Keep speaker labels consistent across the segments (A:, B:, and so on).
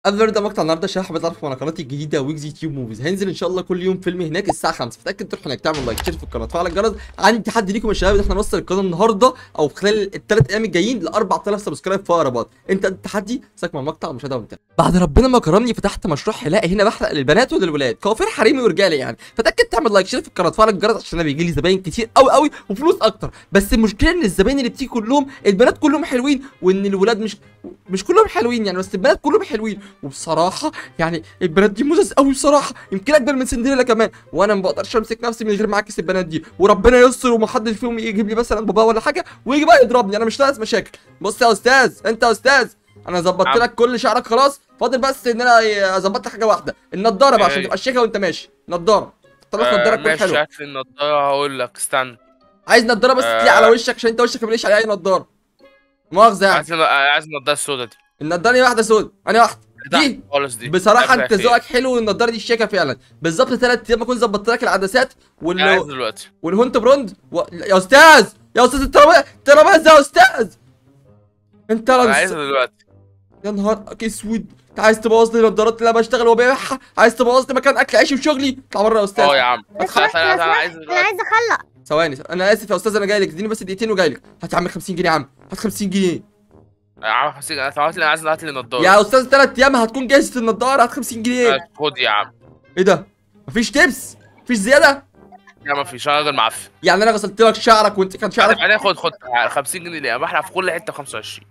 A: قبل ما نبدا مقطع النهارده عشان حابب تعرف على قناتي الجديده ويجز يوتيوب موفيز هينزل ان شاء الله كل يوم فيلم هناك الساعه 5 فتاكد تروح هناك تعمل لايك تشترك في القناه تفعل الجرس عندي تحدي ليكم يا شباب ان احنا نوصل القناه النهارده او في خلال الثلاث ايام الجايين ل 4000 سبسكرايب في اقرب وقت انت التحدي ساك مع المقطع ومشاهده وانت بعد ربنا ما كرمني فتحت مشروع حلاقه هنا بحلق للبنات وللولاد كوافير حريمي ورجالي يعني فتاكد تعمل لايك تشترك في القناه تفعل الجرس عشان انا بيجي لي زباين كتير قوي قوي وفلوس اكتر بس المشكله ان الزباين اللي بتيجي كلهم البنات كلهم حلوين وان الولاد مش مش كلهم حلوين يعني بس البنات كلهم حلوين وبصراحه يعني البنات دي مزز قوي بصراحه يمكن اكبر من سندريلا كمان وانا ما بقدرش امسك نفسي من غير ما اعكس البنات دي وربنا يستر ومحدش فيهم يجيب لي مثلا بابا ولا حاجه ويجي بقى يضربني انا مش ناقص مشاكل بص يا استاذ انت يا استاذ انا ظبطت
B: نعم.
A: لك كل شعرك خلاص فاضل بس ان انا اظبط لك حاجه واحده النضاره بقى عشان
B: إيه.
A: تبقى شيكه وانت ماشي نضاره خلاص نضاره تكون
B: ماشي
A: حلوه
B: هات لي النضاره هقول لك استنى
A: عايز نضاره بس
B: آه.
A: تليق على وشك عشان انت وشك ماليش عليه اي نضاره مؤاخذه يعني
B: عايز عايز النضاره السوداء دي
A: النضاره دي واحده سود انا واحده
B: لا،
A: دي
B: خالص دي
A: بصراحه
B: لا،
A: انت
B: خير.
A: ذوقك حلو والنضاره دي شيكه فعلا بالظبط ثلاث ايام اكون ظبطت لك العدسات
B: انا عايز
A: وال
B: دلوقتي
A: والهونت بروند و... يا استاذ يا استاذ الترابيزه الترابيزه يا استاذ انت
B: انا عايز
A: رنس
B: دلوقتي
A: يا نهار اسود انت عايز تبوظ لي النضارات اللي انا بشتغل وببيعها عايز تبوظ لي مكان اكل عيشي وشغلي اطلع بره يا استاذ
B: اه يا عم
C: بس
B: خلاص
C: خلاص
B: انا
C: لو
B: انا عايز
C: سمحت، انا
B: دلوقتي
C: عايزه اخلق
A: ثواني انا اسف يا استاذ انا جاي لك اديني بس دقيقتين وجاي لك هات يا عم 50 جنيه يا عم هات 50 جنيه
B: يا عم حسين انا هات لي عايز هات لي النضاره
A: يا استاذ ثلاث ايام هتكون جاهزه النضاره هات 50 جنيه
B: خد يا عم
A: ايه ده مفيش تبس مفيش زياده
B: يا ما فيش انا راجل معفن
A: يعني انا غسلت لك شعرك وانت كان شعرك
B: بعدين خد خد 50 جنيه ليه بحلق في كل حته 25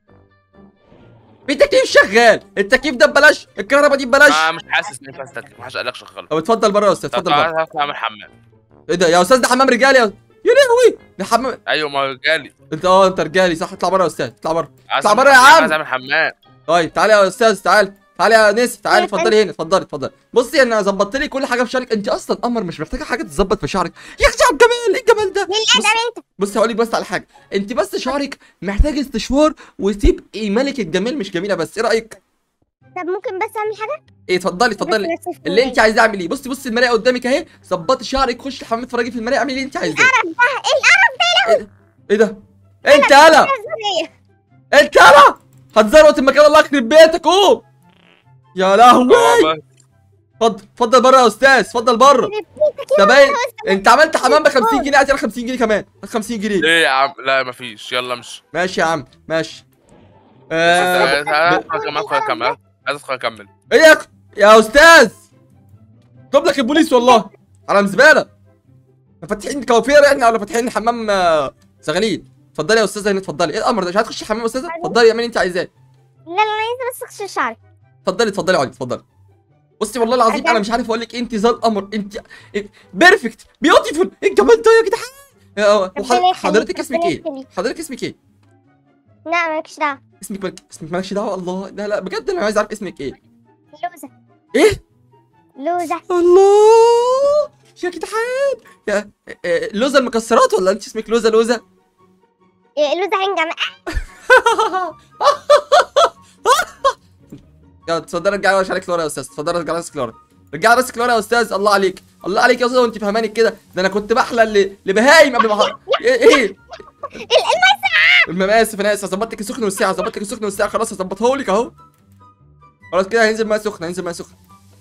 A: في تكييف شغال التكييف ده ببلاش الكهرباء دي ببلاش
B: انا مش حاسس ان في تكليف ما حدش قال لك شغال
A: طب اتفضل بره يا استاذ
B: طب
A: اتفضل بره
B: تعالى اعمل حمام
A: ايه ده يا استاذ ده حمام رجالي يا يا لهوي ده حمام
B: ايوه ما جالي
A: انت اه انت رجالي صح اطلع بره يا استاذ اطلع بره
B: عايز
A: اطلع
B: أعمل
A: بره يا
B: حمام،
A: عم.
B: عايز اعمل حمام
A: طيب تعالى يا استاذ تعالى تعالى يا ناس تعالى
C: أيوة،
A: اتفضلي هنا اتفضلي اتفضلي بصي انا ظبطت لي كل حاجه في شعرك انت اصلا قمر مش محتاجه حاجه تتظبط في شعرك يا اختي على الجمال ايه الجمال ده
C: للادب
A: بص
C: انت
A: بص هقول لك بس على حاجه انت بس شعرك محتاج استشوار وتبقي ملكه جمال مش جميله بس ايه رايك
C: طب ممكن بس اعمل حاجه
A: ايه اتفضلي اتفضلي
C: بس- بس-
A: اللي انت عايزاه اعملي بصي بصي المرايه قدامك اهي ظبطي شعرك خشي الحمام اتفرجي في المرايه اعملي اللي انت عايزاه
C: القرف ده ايه القرف
A: ايه ده انت يالا
C: ده ازاي
A: انت يالا هتزروت المكان الله يخرب بيتك قوم يا لهوي
B: آه،
A: اتفضل اتفضل بره يا استاذ اتفضل بره
C: يخرب بيتك
A: ده
C: يا
A: باين انت عملت حمام ب 50 جنيه هات 50 جنيه كمان هات 50 جنيه
B: ليه يا عم لا مفيش يلا امشي
A: ماشي يا عم ماشي آه...
B: عايز ادخل اكمل عايز ادخل اكمل
A: ايه يا يا استاذ طب لك البوليس والله على زباله فاتحين كوافير احنا ولا فاتحين حمام آه، زغالين اتفضلي يا استاذه هنا اتفضلي ايه الامر ده مش هتخشي الحمام يا استاذه اتفضلي اعملي انت عايزاه
C: لا لا انا عايزه بس اغسل شعري
A: اتفضلي اتفضلي اقعدي اتفضلي بصي والله العظيم انا مش عارف اقول لك انت زي القمر انت بيرفكت بيوتيفول ايه الجمال ده يا جدعان آه،
C: ربنا
A: وح-
C: يخليك،
A: حضرتك اسمك
C: ربنا
A: ايه
C: يخليك.
A: حضرتك اسمك ايه
C: لا مالكش دعوه
A: اسمك مالك اسمك مالكش دعوه الله لا لا بجد انا عايز اعرف اسمك ايه
C: لوزه
A: ايه
C: لوزه
A: الله يا جدعان يا آه، لوزه المكسرات ولا انت اسمك لوزه لوزه
C: إيه، لوزه هنجم
A: يلا اتفضل رجع راسك عليك لورا يا استاذ اتفضل رجع راسك لورا رجع راسك لورا يا استاذ الله عليك الله عليك يا استاذ وانت فهماني كده ده انا كنت بحلى ل- لبهايم قبل ما ه- ايه ايه المهم اسف انا اسف ظبطت لك السخن والساعه ظبطت لك السخن والساعه خلاص هظبطها لك اهو خلاص كده هينزل ميه سخنه هينزل ميه سخنه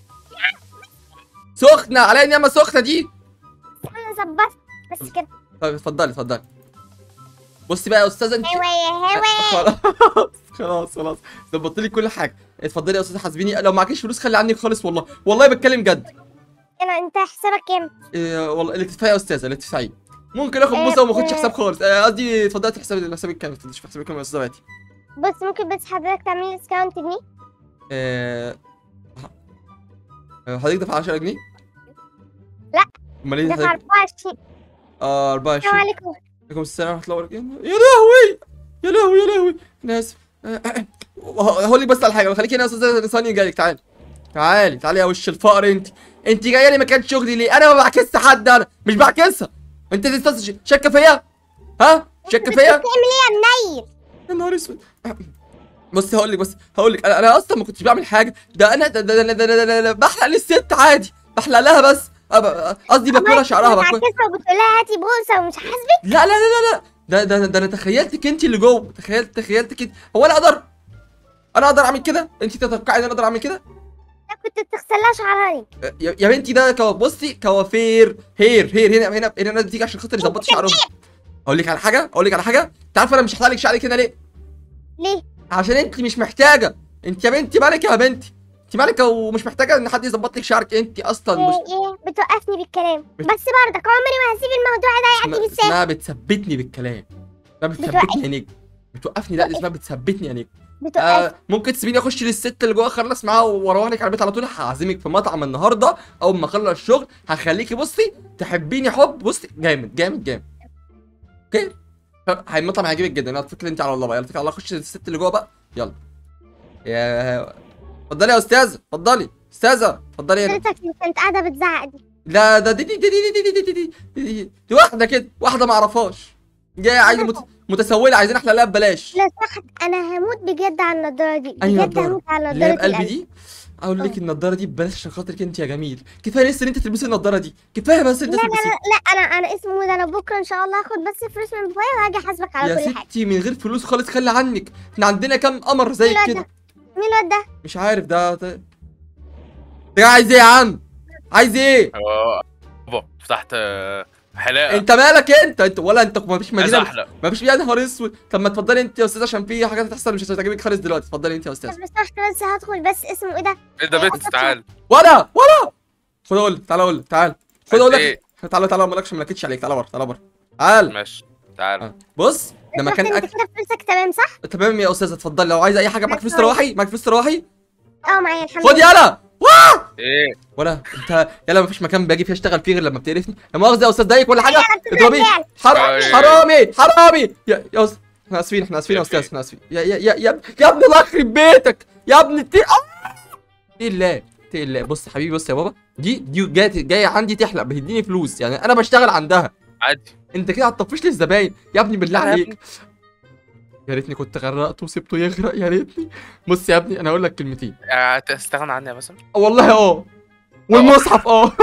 A: سخنه عليا نعمه سخنه دي
C: انا ظبطت بس كده
A: طيب اتفضلي اتفضلي بصي بقى يا استاذه انت
C: هوا يا هوا
A: خلاص خلاص خلاص ظبطت لي كل حاجه اتفضلي يا استاذه حاسبيني لو معكيش فلوس خلي عني خالص والله والله بتكلم جد
C: انا انت حسابك كام
A: إيه والله اللي تدفعي يا استاذه اللي تدفعي ممكن اخد
C: إيه،
A: بوسه وما اخدش
C: إيه.
A: حساب خالص آه، قصدي اتفضلي حسابي حسابك كام اتفضلي شوفي حسابك كام يا استاذه باتي
C: بص ممكن بس حضرتك تعمل لي ديسكاونت جنيه
A: آه، آه، حضرتك دافع 10 جنيه
C: لا.
A: امال ايه
C: دفع
A: حضرتك
C: 24
A: اه
C: السلام
A: 24
C: عليكم
A: عليكم السلام ورحمه الله وبركاته يا لهوي يا لهوي يا لهوي انا اسف آه، آه، آه، هقول لك بس على حاجه خليكي هنا يا استاذه ثانيه جايلك تعالي تعالي تعالي يا وش الفقر انت انت جايه لي مكان شغلي ليه انا ما بعكسش حد انا مش بعكسها انت دي استاذ شاكه فيا ها شاكه فيا
C: بتعمل ايه يا منيل
A: يا نهار اسود بص هقول لك بس هقول لك انا انا اصلا ما كنتش بعمل حاجه ده انا ده ده ده, ده, ده, ده, ده بحلق للست عادي بحلق لها بس أب- قصدي باكلها شعرها باكلها
C: بتعكسها وبتقول لها هاتي بوسه ومش حاسبك
A: لا لا لا لا لا ده ده ده انا تخيلتك انت اللي جوه تخيلت تخيلتك انت هو انا اقدر انا اقدر اعمل كده انت تتوقعي ان انا اقدر اعمل كده
C: لا كنت بتغسلها شعرها
A: يا يا بنتي ده كو... بصي كوافير هير هير هنا هنا هنا الناس بتيجي عشان خاطر يظبطوا شعرهم اقول لك على حاجه اقول لك على حاجه انت عارفه انا مش هحلق لك شعرك هنا ليه
C: ليه؟
A: عشان انت مش محتاجه انت يا بنتي مالك يا بنتي انت مالك ومش محتاجه ان حد يظبط لك شعرك انت اصلا مش
C: ايه ايه بتوقفني بالكلام
A: بت-
C: بس برضك عمري ما هسيب الموضوع ده
A: اسمها,
C: يعدي بالسهل
A: اسمها بتثبتني بالكلام اسمها بتثبتني يا نجم بتوقفني لا دي اسمها بتثبتني يا نجم
C: بتوقف
A: آه ممكن تسيبيني اخش للست اللي جوه اخلص معاها واروح لك على البيت على طول هعزمك في مطعم النهارده اول ما اخلص الشغل هخليكي بصي تحبيني حب بصي جامد جامد جامد اوكي هاي المطعم هيعجبك جدا انا اتكل انت على الله بقى يلا اتكل على الله خش للست اللي جوه بقى يلا يا اتفضلي يا استاذه اتفضلي استاذه اتفضلي هنا
C: حضرتك اللي كانت قاعده بتزعق دي
A: لا ده دي دي دي دي دي دي دي دي دي دي دي واحده كده واحده ما اعرفهاش جايه عايزه مت... متسوله عايزين احلى ببلاش
C: لا صح انا هموت بجد على النضاره دي
A: أي
C: بجد
A: نضارة؟
C: هموت على
A: اللي هي
C: نضاره
A: بقلبي
C: القلب
A: دي اقول لك النضاره دي ببلاش عشان خاطرك انت يا جميل كفايه لسه ان انت تلبسي النضاره دي كفايه بس انت
C: لا لا
A: تلبسي
C: لا لا انا انا اسمه ده انا بكره ان شاء الله هاخد بس فلوس من بابايا وهاجي احاسبك على
A: يا
C: كل حاجه
A: ستي من غير فلوس خالص خلي عنك احنا عندنا كام قمر زي
C: الواد
A: كده
C: ده؟ مين الواد ده؟
A: مش عارف ده ده ده عايز ايه يا عم عايز ايه
B: آه، بابا فتحت آه، حلاقه
A: انت مالك انت انت ولا انت ما فيش
B: عايز
A: مدينه
B: احلق
A: ما فيش يا نهار اسود طب ما اتفضلي انت يا استاذ عشان في حاجات هتحصل مش هتعجبك خالص دلوقتي اتفضلي انت يا استاذ
C: طب لو سمحت بس هدخل بس اسمه ايه ده؟
B: ايه ده بنت تعال
A: ولا ولا خد اقول لك تعال اقول لك تعال خد اقول
B: ايه
A: لك تعال تعال ما لكش ما لكتش عليك تعال بره تعال بره تعال
B: ماشي تعال
A: آه. بص ده
C: رحت
A: مكان
C: انت
A: اكل
C: كده فلوسك تمام صح؟
A: تمام يا استاذ اتفضل لو عايز اي حاجه معاك فلوس تروحي معاك فلوس تروحي
C: اه معايا الحمد
A: خد
C: لله
A: يلا
B: ايه
A: ولا انت يلا مفيش مكان باجي فيه اشتغل فيه غير لما بتقرفني لا مؤاخذه يا استاذ ضايق ولا حاجه اضربيه حر...
B: أي.
A: حرامي حرامي يا يا استاذ احنا اسفين احنا اسفين يا استاذ احنا اسفين يا يا يا يا, يا ابني الله يخرب بيتك يا ابني تي ايه الله تي الله بص يا حبيبي بص يا بابا دي دي جايه جايه عندي تحلق بتديني فلوس يعني انا بشتغل عندها
B: عادي
A: انت كده هتطفش لي الزباين يا ابني بالله
B: أنا يا
A: عليك يا ريتني كنت غرقته وسبته يغرق يا ريتني بص يا ابني انا هقول لك كلمتين
B: آه، تستغنى عني يا باسم
A: والله اه والمصحف اه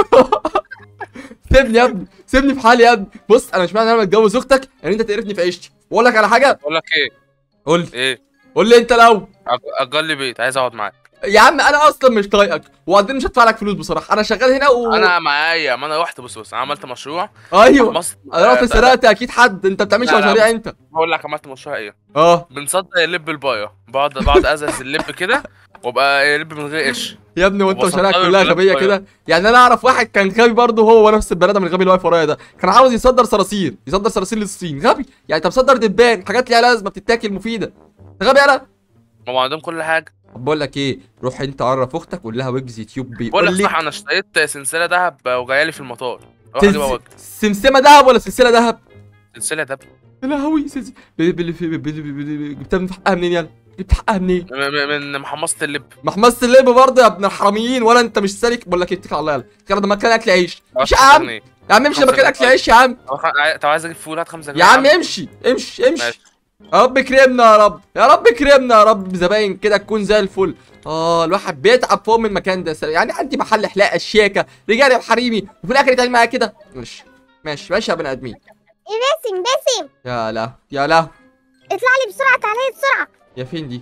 A: سيبني يا ابني سيبني في حالي يا ابني بص انا مش معنى انا متجوز اختك ان انت تقرفني في عيشتي واقول لك على حاجه
B: بقول لك ايه
A: قول لي
B: ايه
A: قول لي انت الاول
B: أج- اجر لي بيت عايز اقعد معاك
A: يا عم انا اصلا مش طايقك وبعدين مش هدفع لك فلوس بصراحه انا شغال هنا و
B: انا معايا ما انا رحت بص بص انا عملت مشروع
A: ايوه
B: مصر
A: انا رحت سرقت اكيد حد انت بتعملش
B: لا، لا،
A: مشاريع انت
B: بقول لك عملت مشروع ايه
A: اه
B: بنصدق اللب الباية بقعد بقعد ازز اللب كده وابقى اللب من غير قش
A: يا ابني وانت
B: وبصدر
A: مشاريعك كلها
B: البلاد
A: غبيه
B: طيب.
A: كده يعني انا اعرف واحد كان غبي برضه هو ونفس البني ادم الغبي اللي واقف ورايا ده كان عاوز يصدر صراصير يصدر صراصير للصين غبي يعني انت مصدر دبان حاجات ليها لازمه بتتاكل مفيده انت غبي انا
B: هم عندهم كل حاجه
A: طب بقول لك ايه روح انت عرف اختك قول لها ويجز يوتيوب
B: بقول
A: بيقول
B: لك
A: لي
B: صح انا اشتريت سلسله ذهب وجايه لي في المطار روح اجيبها
A: سلس-
B: وجه
A: سمسمه ذهب ولا سلسله ذهب
B: سلسله ذهب
A: يا لهوي سلسله ب- ب- ب- ب- ب- ب- جبتها من حقها منين يلا جبت حقها منين
B: م- م- من محمصه اللب
A: محمصة اللب برضه يا ابن الحراميين ولا انت مش سالك بقول لك اتكل على الله يلا كده ده مكان اكل عيش مش يا عم
B: جنيه.
A: يا عم امشي
B: خمسة
A: لمكان اكل
B: جنيه.
A: عيش يا عم
B: طب خ- طب عايز اجيب فول هات 5 جنيه
A: يا عم امشي امشي امشي
B: ماشي.
A: يا رب كرمنا يا رب يا رب كرمنا يا رب زباين كده تكون زي الفل اه الواحد بيتعب فوق من المكان ده يعني عندي محل حلاقه الشياكه رجالي وحريمي وفي الاخر يتعامل معايا كده ماشي ماشي ماشي يا بني ادمين
C: باسم باسم
A: يا لا يا لا
C: اطلع لي بسرعه تعالى لي بسرعه
A: يا فين دي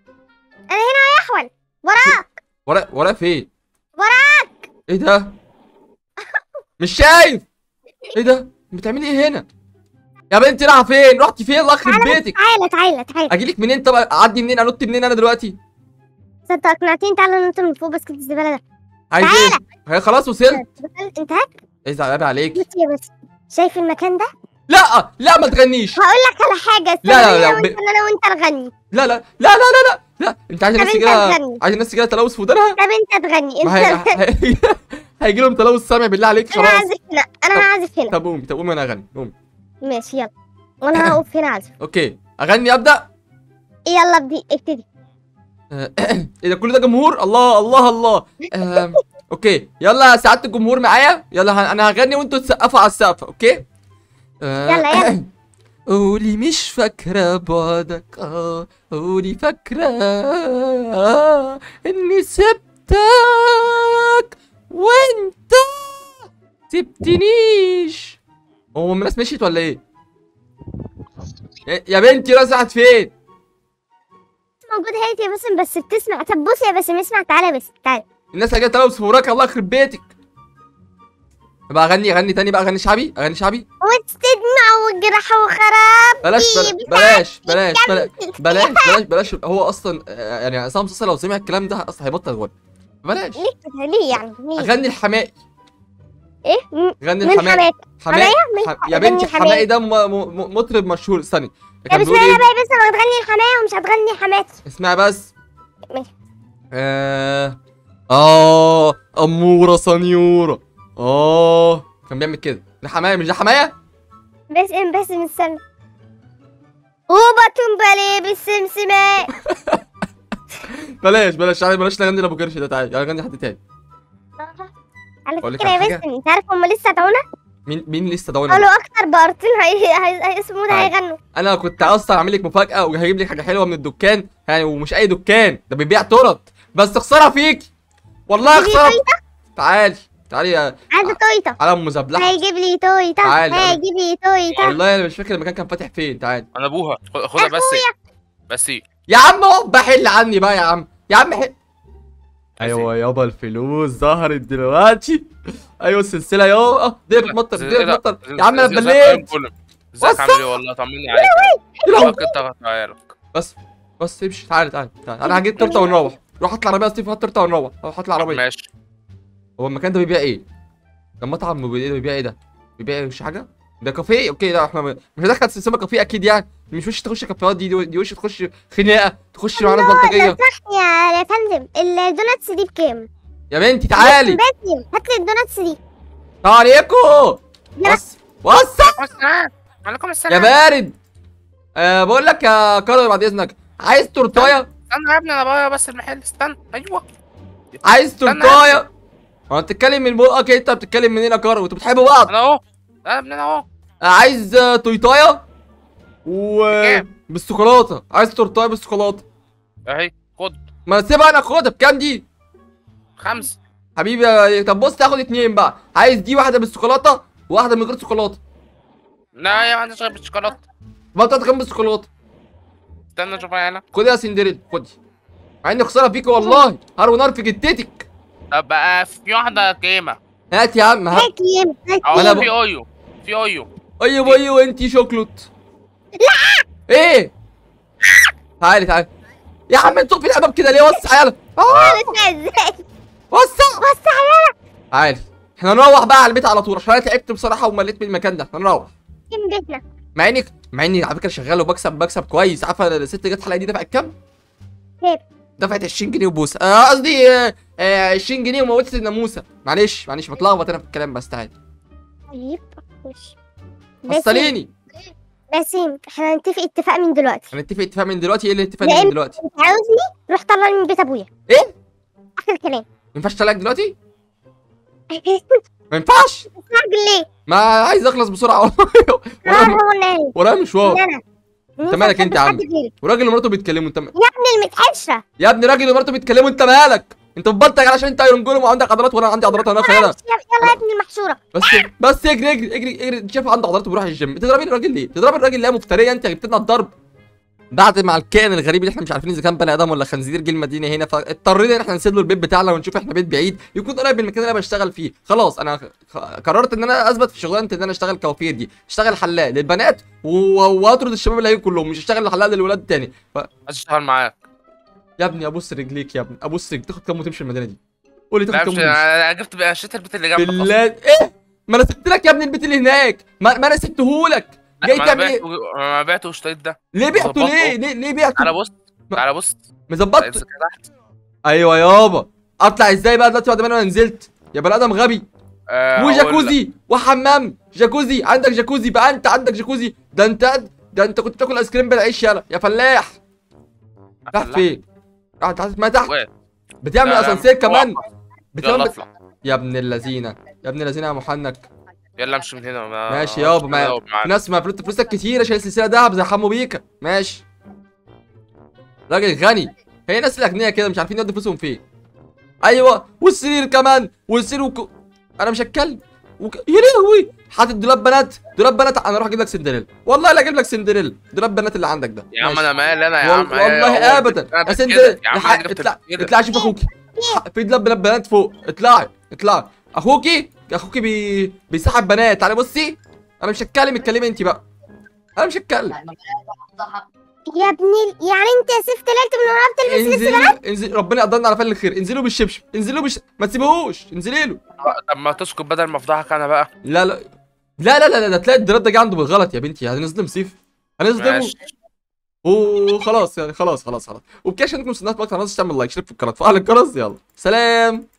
C: احول وراك
A: ورا ورا فين
C: وراك
A: ايه ده مش شايف ايه ده بتعملي ايه هنا يا بنتي رايحه فين رحتي فين الله يخرب بيتك
C: تعالى تعالى تعالى
A: اجيلك منين طب اعدي منين انط منين انا دلوقتي
C: صدق اقنعتني تعالى ننط من فوق بسكت الزباله ده
A: عايز ايه هي خلاص وصلت
C: دخل انتهت
A: ايه زعلان عليك
C: بص يا بس شايف المكان ده
A: لا لا ما تغنيش
C: هقول لك على حاجه
A: لا، لا، لا،
C: استنى
A: ب-
C: انا وانت نغني
A: لا لا لا لا لا لا لا انت عايز
C: طب
A: الناس
C: انت
A: كده
C: تغني.
A: عايز الناس كده تلوث في ودانها
C: طب انت تغني
A: ما هي
C: انت
A: هي- هيجي لهم تلوث سمع بالله عليك
C: انا
A: خلاص
C: هعزف هنا انا
A: طب-
C: هعزف هنا
A: طب قومي طب قومي انا اغني قومي
C: ماشي يلا وانا هقف هنا اعزف
A: اوكي اغني ابدا
C: يلا ابدي ابتدي
A: آه، ايه ده كل ده جمهور الله الله الله آم، اوكي يلا يا سعاده الجمهور معايا يلا ه- انا هغني وانتوا تسقفوا على السقف اوكي آه،
C: يلا، يلا.
A: قولي مش فاكرة بعدك اه قولي فاكرة آه اني سبتك وانت سبتنيش هو الناس مشيت ولا ايه؟ يا- يا بنتي رزعت فين؟
C: موجودة هي يا باسم بس بتسمع طب بص يا باسم اسمع تعالى بس تعالى
A: الناس اللي جايه تلبس في وراك الله يخرب بيتك بقى اغني اغني تاني بقى اغني شعبي اغني شعبي
C: وتستدمع وجرح وخراب
A: بلاش
C: إيه،
A: بلاش بلاش بلاش
C: بتعمل-
A: بلاش بلاش بلاش هو اصلا آه، يعني عصام صاصا لو سمع الكلام ده اصلا هيبطل غنى بلاش
C: ليه كده ليه يعني ليه
A: اغني الحمائي
C: ايه م-
A: غني
C: من
A: الحمائي
C: حماك
A: حمائي
C: من
A: ح- يا
C: غني
A: بنتي
C: الحمائي.
A: حمائي ده م- م- مطرب مشهور استني
C: طب
A: كان بيقول
C: اسمعي
A: ايه
C: بقى بس هتغني الحماية ومش هتغني حماتي
A: اسمعي بس
C: ماشي.
A: آه آه أمورة سنيورة آه كان بيعمل كده ده حماية مش ده حماية؟
C: بس ام بس من السنة وبطن بالي بالسمسمة
A: بلاش بلاش تعالى بلاش نغني لأبو كرش ده تعالى تعالى نغني حد تاني
C: على
A: أقول لك
C: فكرة يا
A: على
C: باسم انت عارف هم لسه دعونا
A: مين مين لسه داون
C: قالوا اكتر بارتين هي هي هي اسمه ده
A: تعال.
C: هيغنوا
A: أنا كنت أصلا أعمل لك مفاجأة وهجيب لك حاجة حلوة من الدكان يعني ومش أي دكان ده بيبيع تورت بس خسارة فيكي والله
C: تجيبي
A: خسارة
C: تويتا
A: تعالي تعالي يا
C: عايزة تويتا
A: على أم مزبلحة
C: هيجيب لي تويتا
A: تعال.
C: هيجيب لي تويتا
A: والله أنا مش فاكر المكان كان فاتح فين تعالي
B: انا ابوها خد- خدها بس بس
A: يا عم اقعد بحل عني بقى يا عم يا عم حل ايوه يابا الفلوس ظهرت دلوقتي ايوه السلسله يابا اه دي بتمطر دي بتمطر يا عم انا اتبليت
B: ازيك
A: وصل.
B: عامل ايه والله طمني عليك
A: يلا.
B: فك انت عيالك
A: بس بس امشي تعالى تعالى تعالى انا هجيب تورته ونروح روح هات العربيه يا ستيف هات تورته ونروح روح هات العربيه
B: ماشي
A: هو المكان ده بيبيع ايه؟ ده مطعم بيبيع ايه بيبيع ايه ده؟ بيبيع ايه مش حاجه؟ ده كافيه اوكي لا احنا مش هندخل سلسله كافيه اكيد يعني مش وش تخش كافيهات دي دي دي وش تخش خناقه تخش معانا
C: لو
A: بلطجيه
C: سمحت يا يا فندم الدوناتس دي بكام؟
A: يا بنتي تعالي
C: باسم هات لي الدوناتس دي
A: السلام عليكم
C: لا.
A: وص وص
B: عليكم السلام عليكم
A: يا
B: السلام
A: بارد أه بقول لك يا كارل بعد اذنك عايز تورتايه
B: استنى يا ابني انا بقى بس المحل استنى ايوه
A: عايز
B: استنى.
A: تورتايه هو انت بتتكلم من بقك انت بتتكلم منين يا كارل انتوا بتحبوا بعض
B: انا اهو لا يا ابني انا اهو
A: آه، عايز آه، تويتايه و
B: بكام؟
A: بالشوكولاته عايز تورتايه بالشوكولاته
B: اهي خد
A: ما سيبها انا خدها بكام دي
B: خمسه
A: حبيبي يا- طب بص تاخد اتنين بقى عايز دي واحده بالشوكولاته وواحده من غير شوكولاته
B: لا يا ما عنديش غير بالشوكولاته
A: ما انت كام بالشوكولاته
B: استنى اشوف عيالك
A: خدي يا سندريلا خدي مع اني خساره فيكي والله هار ونار في جتتك
B: طب بقى في واحده قيمه
A: هات يا عم هات
C: هات يم هات
B: او
A: أنا
C: يم
A: ب-
B: في اويو في اويو
A: ايوه ايوه انتي شوكلوت لا ايه تعالي تعالي يا عم انتوا في الامام كده ليه وسع يلا آه،
C: اسمع ازاي
A: وسع
C: وسع
A: تعالي احنا نروح بقى على البيت على طول عشان انا تعبت بصراحه ومليت من المكان ده هنروح
C: يم بيتنا
A: مع اني مع اني على فكره شغال وبكسب بكسب كويس عارفه الست جت الحلقه دي دفعت كام؟
C: كام؟
A: دفعت 20 جنيه وبوسه آه، قصدي آه، آه، 20 جنيه وموتت الناموسه معلش معلش بتلخبط انا في الكلام بس تعالي
C: طيب ماشي باسم
A: وصليني
C: باسم احنا هنتفق اتفاق من دلوقتي
A: هنتفق اتفاق من دلوقتي ايه اللي اتفق
C: لا،
A: من دلوقتي؟
C: انت عاوزني روح طلعني من بيت ابويا
A: ايه؟
C: اخر كلام
A: ما ينفعش تلاقي دلوقتي؟ ما ينفعش
C: راجل ليه؟
A: ما عايز اخلص بسرعه والله ورايا
C: راجل
A: ورايا مشوار
C: انا
A: انت مالك انت يا عم؟ وراجل ومراته بيتكلموا انت م-
C: يا ابن المتحشره
A: يا ابني راجل ومراته بيتكلموا انت مالك؟ انت بتبلطج علشان انت ايرون جولم وعندك عضلات وانا عندي عضلات انا خيالة
C: يلا يا ابن المحشوره
A: بس بس اجري اجري اجري اجري انت شايف عنده عضلات وبيروح الجيم تضربي الراجل ليه؟ تضربي الراجل ليه يا مفتريه انت جبت لنا الضرب بعد ما الكائن الغريب اللي احنا مش عارفين اذا كان بني ادم ولا خنزير جه المدينه هنا فاضطرينا ان احنا نسيب له البيت بتاعنا ونشوف احنا بيت بعيد يكون قريب من المكان اللي انا بشتغل فيه خلاص انا خ- قررت ان انا اثبت في شغلانه ان انا اشتغل كوافير دي اشتغل حلاق للبنات و- واطرد الشباب اللي هيجوا كلهم مش اشتغل حلاق للولاد تاني ف...
B: عايز اشتغل معاك
A: يا ابني ابص رجليك يا ابني ابص رجليك تاخد كام وتمشي المدينه دي قول لي
B: لا
A: تاخد كام
B: مش
A: وتمشي
B: انا جبت بقى شريت البيت اللي جنبك
A: بالله ايه ما انا سبت لك يا ابني البيت اللي هناك ما, ما انا سبتهولك جاي
B: ما انا
A: تعمل ايه
B: بعته ما بعته واشتريت ده
A: ليه بعته
B: ظبطه.
A: ليه ليه ليه بعته
B: تعالى بص تعالى بص
A: مظبط
B: امسك تحت
A: ايوه يابا اطلع ازاي بقى دلوقتي بعد ما انا نزلت يا بني ادم غبي
B: آه، أقول لك.
A: وجاكوزي وحمام جاكوزي عندك جاكوزي بقى انت عندك جاكوزي ده انت ده انت كنت بتاكل ايس كريم بالعيش يالا يا فلاح راح
B: أفلح.
A: فين راح تحت ما تحت
B: وين؟
A: بتعمل
B: لا، لا،
A: اسانسير كمان
B: يلا
A: بتعمل بت...
B: اطلع
A: يا ابن اللذينه يا ابن اللذينه يا محنك
B: يلا امشي من هنا ما-
A: ماشي يابا، ما-
B: أقعد معاك.
A: في ناس ما فلوس فلوسك كتيره شايل سلسله دهب زي حمو بيكا ماشي راجل غني هي ناس الاغنياء كده مش عارفين يودوا فلوسهم فين ايوه والسرير كمان والسرير وك... انا مش هتكلم وك... يا لهوي حاطط دولاب بنات دولاب بنات انا اروح اجيب لك سندريلا والله لا اجيب لك سندريلا دولاب بنات اللي عندك ده
B: يا عم
A: ماشي.
B: انا مالي انا يا
A: وال-
B: عم هي-
A: والله
B: هو
A: ابدا
B: أنا
A: يا
B: كده.
A: سندريلا
B: يا عم
A: لحق-
B: أنا جبت
A: اطلع
B: كده.
A: اطلعي شوف اخوكي في دولاب بنات بنات فوق اطلعي اطلعي اخوكي اخوكي بي... بيسحب بنات تعالي بصي انا مش هتكلم اتكلمي انت بقى انا مش هتكلم
C: يا ابني ال- يعني انت يا سيف طلعت من ورا بتلبس لبس
A: انزلي انزلي ربنا يقدرنا على فعل الخير انزلوا بالشبشب انزلوا بالش ما تسيبوهوش انزلي له
B: طب ما تسكت بدل ما افضحك انا بقى
A: لا لا لا لا لا لا ده تلاقي الدراب ده جه عنده بالغلط يا بنتي هنظلم سيف هنظلمه
B: ماشي
A: وخلاص يعني خلاص خلاص خلاص وبكده عشان تكونوا سنات اكتر ما تنساش تعمل لايك شارك في القناه فعل الجرس يلا سلام